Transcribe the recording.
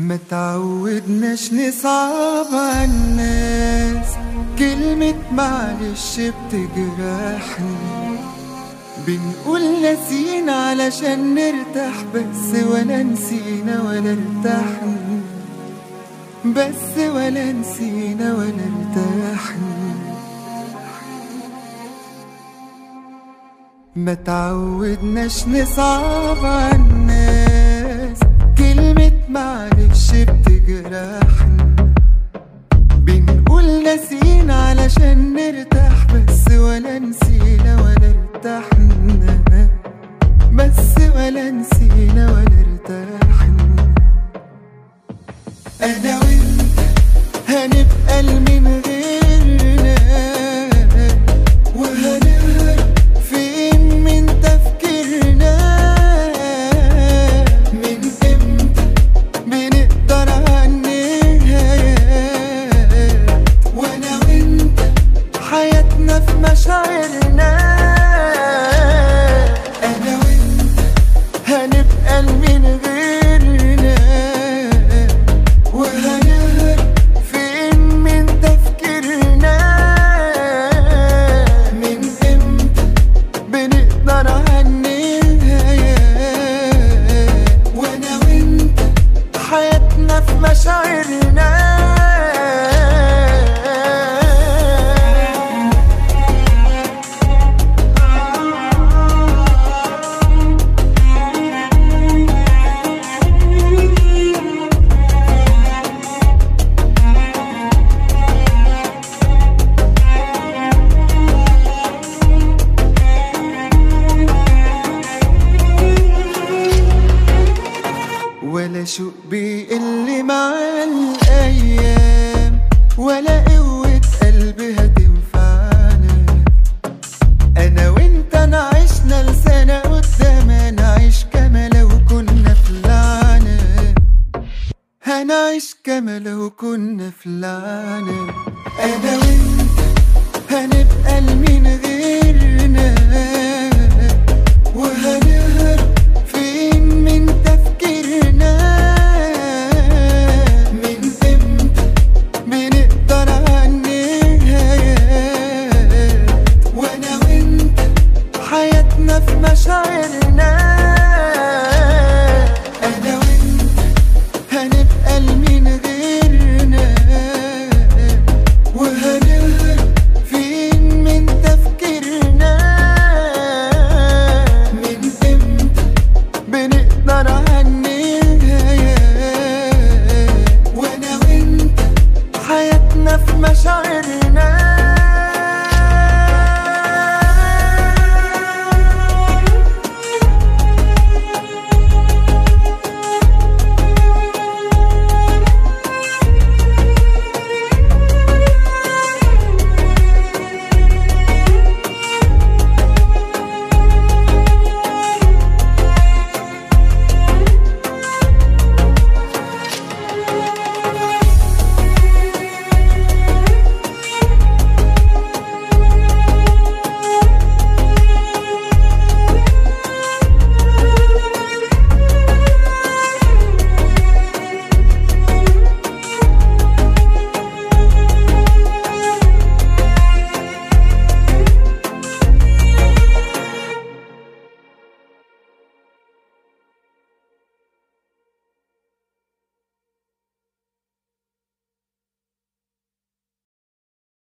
ما تعودناش نصعب على الناس كلمة معلش بتجرحني بنقول ناسينا علشان نرتاح بس ولا نسينا ولا ارتحنا بس ولا نسينا ولا ارتحنا ما تعودناش نصعب على الناس كلمة معلش بتجرحنا بنقول ناسينا علشان نرتاح بس ولا نسينا ولا ارتحنا بس ولا نسينا ولا ارتحنا انا وانت هنبقى لمن غيرنا وهنهرب فين من تفكيرنا من امتى بنقدر على النهايات وانا وانت حياتنا في مشاعرنا انا وانت هنبقى لمن غيرنا وهنهرب فين من تفكيرنا من امتى بنقدر على النهايات وانا وانت حياتنا في مشاعرنا ولا شوق بيقل مع الأيام ولا قوة قلبي هتنفعنا أنا وأنت نعيشنا لسنة قدام نعيش كما لو كنا في لعنة هنعيش كما لو كنا في لعنة أنا